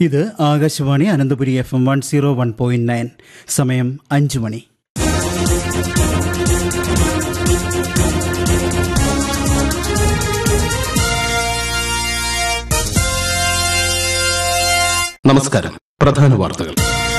ഇത് Akashvani Ananthapuri F M one zero one point nine സമയം അഞ്ചു മണി നമസ്കാരം പ്രധാന വാർത്തകൾ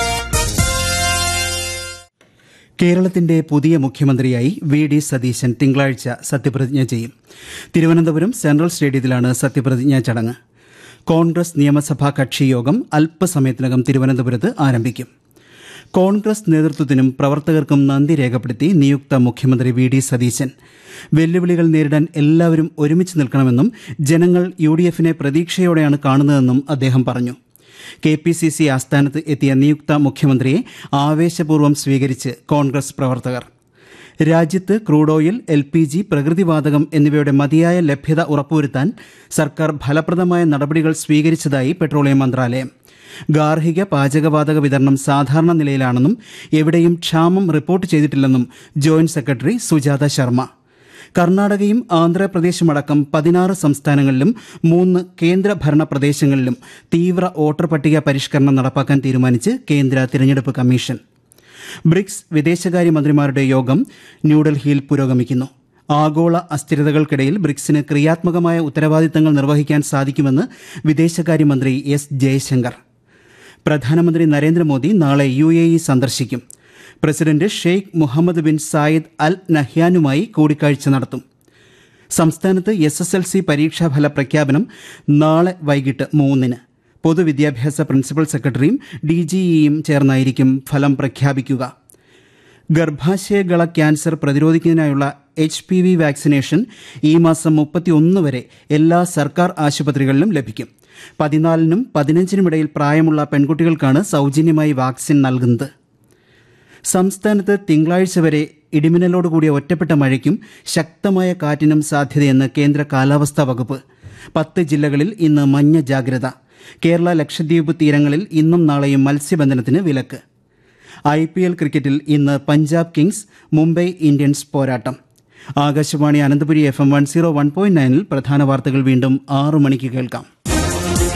കേരളത്തിന്റെ പുതിയ മുഖ്യമന്ത്രിയായി വി ഡി സതീശൻ തിങ്കളാഴ്ച സത്യപ്രതിജ്ഞ ചെയ്യും തിരുവനന്തപുരം സെൻട്രൽ സ്റ്റേഡിയത്തിലാണ് സത്യപ്രതിജ്ഞാ ചടങ്ങ് കോൺഗ്രസ് നിയമസഭാ കക്ഷി യോഗം അല്പസമയത്തിനകം തിരുവനന്തപുരത്ത് ആരംഭിക്കും കോൺഗ്രസ് നേതൃത്വത്തിനും പ്രവർത്തകർക്കും നന്ദി രേഖപ്പെടുത്തി നിയുക്ത മുഖ്യമന്ത്രി വി ഡി സതീശൻ വെല്ലുവിളികൾ നേരിടാൻ എല്ലാവരും ഒരുമിച്ച് നിൽക്കണമെന്നും ജനങ്ങൾ യു ഡി എഫിനെ പ്രതീക്ഷയോടെയാണ് കാണുന്നതെന്നും അദ്ദേഹം പറഞ്ഞു കെ പി സി സി ആസ്ഥാനത്ത് എത്തിയ നിയുക്ത മുഖ്യമന്ത്രിയെ ആവേശപൂർവ്വം സ്വീകരിച്ച് കോൺഗ്രസ് പ്രവർത്തകർ രാജ്യത്ത് crude oil L P G പ്രകൃതിവാതകം എന്നിവയുടെ മതിയായ ലഭ്യത ഉറപ്പുവരുത്താൻ സർക്കാർ ഫലപ്രദമായ നടപടികൾ സ്വീകരിച്ചതായി പെട്രോളിയം മന്ത്രാലയം ഗാർഹിക പാചകവാതക വിതരണം സാധാരണ നിലയിലാണെന്നും എവിടെയും ക്ഷാമം റിപ്പോർട്ട് ചെയ്തിട്ടില്ലെന്നും ജോയിന്റ് സെക്രട്ടറി സുജാത ശർമ്മ കർണാടകയും ആന്ധ്രാപ്രദേശും അടക്കം പതിനാറ് സംസ്ഥാനങ്ങളിലും മൂന്ന് കേന്ദ്രഭരണ പ്രദേശങ്ങളിലും തീവ്ര വോട്ടർ പട്ടിക പരിഷ്കരണം നടപ്പാക്കാൻ തീരുമാനിച്ച് കേന്ദ്ര തിരഞ്ഞെടുപ്പ് കമ്മീഷൻ ബ്രിക്സ് വിദേശകാര്യമന്ത്രിമാരുടെ യോഗം ന്യൂഡൽഹിയിൽ പുരോഗമിക്കുന്നു ആഗോള അസ്ഥിരതകൾക്കിടയിൽ ബ്രിക്സിന് ക്രിയാത്മകമായ ഉത്തരവാദിത്തങ്ങൾ നിർവഹിക്കാൻ സാധിക്കുമെന്ന് വിദേശകാര്യമന്ത്രി എസ് ജയശങ്കർ പ്രധാനമന്ത്രി നരേന്ദ്രമോദി നാളെ യു എ ഇ സന്ദർശിക്കും president Sheikh Muhammad bin Zayed Al നഹ്യാനുമായി കൂടിക്കാഴ്ച നടത്തും സംസ്ഥാനത്ത് എസ് എസ് എൽ സി പരീക്ഷാഫല പ്രഖ്യാപനം നാളെ വൈകിട്ട് മൂന്നിന് പൊതുവിദ്യാഭ്യാസ പ്രിൻസിപ്പൽ സെക്രട്ടറിയും ഡി ജിഇയും ചേർന്നായിരിക്കും ഫലം പ്രഖ്യാപിക്കുക ഗർഭാശയഗള ക്യാൻസർ പ്രതിരോധിക്കുന്നതിനായുള്ള എച്ച് പി വി വാക്സിനേഷൻ ഈ മാസം മുപ്പത്തിയൊന്ന് വരെ എല്ലാ സർക്കാർ ആശുപത്രികളിലും ലഭിക്കും പതിനാലിനും പതിനഞ്ചിനും ഇടയിൽ പ്രായമുള്ള പെൺകുട്ടികൾക്കാണ് സൗജന്യമായി വാക്സിൻ നൽകുന്നത് സംസ്ഥാനത്ത് തിങ്കളാഴ്ച വരെ ഇടിമിന്നലോടുകൂടിയ ഒറ്റപ്പെട്ട മഴയ്ക്കും ശക്തമായ കാറ്റിനും സാധ്യതയെന്ന് കേന്ദ്ര കാലാവസ്ഥാ വകുപ്പ് പത്ത് ജില്ലകളിൽ ഇന്ന് മഞ്ഞ ജാഗ്രത കേരള ലക്ഷദ്വീപ് തീരങ്ങളിൽ ഇന്നും നാളെയും മത്സ്യബന്ധനത്തിന് വിലക്ക് ഐ പി എൽ ക്രിക്കറ്റിൽ ഇന്ന് പഞ്ചാബ് കിങ്സ് മുംബൈ ഇന്ത്യൻസ് പോരാട്ടം Akashvani Ananthapuri F M one zero one point നയനിൽ പ്രധാന വാർത്തകൾ വീണ്ടും ആറു മണിക്ക് കേൾക്കാം